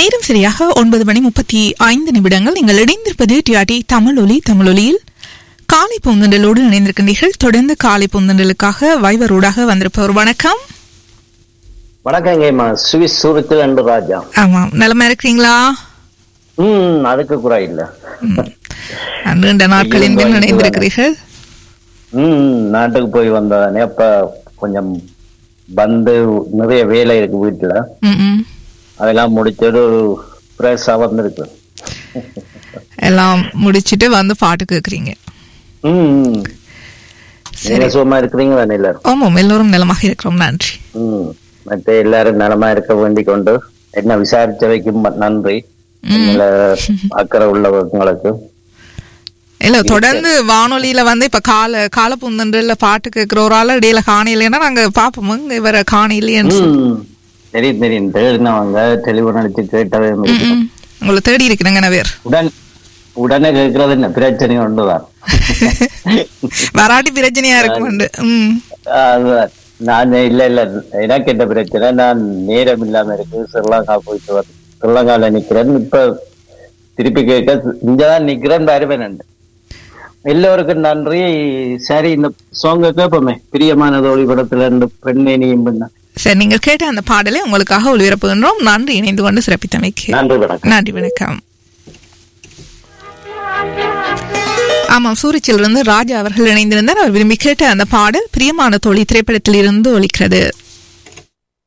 நேரம் சரியாக ஒன்பது மணி முப்பத்தி ஐந்து நிமிடங்கள் நீங்கள் இணைந்திருப்பது டிஆர்டி தமிழொலி தமிழொலியில் காலை பூந்தண்டலோடு இணைந்திருக்கின்றீர்கள் தொடர்ந்து காலை பூந்தண்டலுக்காக வைவரோடாக வந்திருப்பவர் வணக்கம் வணக்கங்கம்மா சுவிஸ் சுருத்து அண்டு ராஜா ஆமாம் நலமா இருக்கிறீங்களா ம் அதுக்கு குறை இல்ல நீண்ட நாட்களின் பின் இணைந்திருக்கிறீர்கள் ம் நாட்டுக்கு போய் வந்ததானே அப்ப கொஞ்சம் வந்து நிறைய வேலை இருக்கு வீட்டுல ம், ம். அதெல்லாம் முடிச்சது ஃப்ரெஷ்ஷா வந்திருக்கு எல்லாம் முடிச்சிட்டு வந்து பாட்டு கேட்குறீங்க ம் ம். நீங்க சுகமா இருக்கிறீங்க தானே எல்லாரும் ஆமாம் எல்லோரும் நலமாக இருக்கிறோம் நன்றி ம் மற்ற எல்லாரும் நலமா இருக்க வேண்டிக் கொண்டு என்ன விசாரிச்சவைக்கு ம- நன்றி உங்களை அக்கறை உள்ளவங்களுக்கு இல்ல தொடர்ந்து வானொலியில வந்து இப்ப கால கால புந்தன்றில் பாட்டு கேட்கிற ஒரு ஆள் இடையில காணையிலன்னா நாங்க பாப்போம் இங்க இவர காணையிலேன்னு சொல்லி. ம் தெரியும் தெரியும் தேடினவங்க தெளிவு நினைச்சு கேட்டவே ம், ம். உங்களை தேடி இருக்கிறேங்க நான் வேறு உடன் உடனே கேட்கறது என்ன பிரச்சனை ஒன்றுதான் வராட்டி பிரச்சனையா இருக்குமெண்டு ம் அதுதான். நான் இல்ல இல்ல எனக்கு என்ன பிரச்சனை நான் நேரம் இல்லாம இருக்கு ஸ்ரீலங்கா போயிட்டு வந்து ஸ்ரீலங்கால நிக்கிறேன் இப்ப திருப்பி கேட்க இங்கதான் நிக்கிறேன் வருவேன் எல்லோருக்கும் நன்றி சரி இந்த சாங்க கேட்போமே பிரியமான தோழி படத்துல இருந்து பெண்ணே நீயும் பெண்ணா சரி நீங்கள் கேட்ட அந்த பாடலை உங்களுக்காக ஒளிபரப்புகின்றோம் நன்றி இணைந்து கொண்டு சிறப்பித்தமைக்கு நன்றி வணக்கம் நன்றி வணக்கம் ஆமாம் சூரிச்சிலிருந்து ராஜா அவர்கள் இணைந்திருந்தார் அவர் விரும்பி கேட்ட அந்த பாடல் பிரியமான தோழி திரைப்படத்தில் இருந்து ஒலிக்கிறது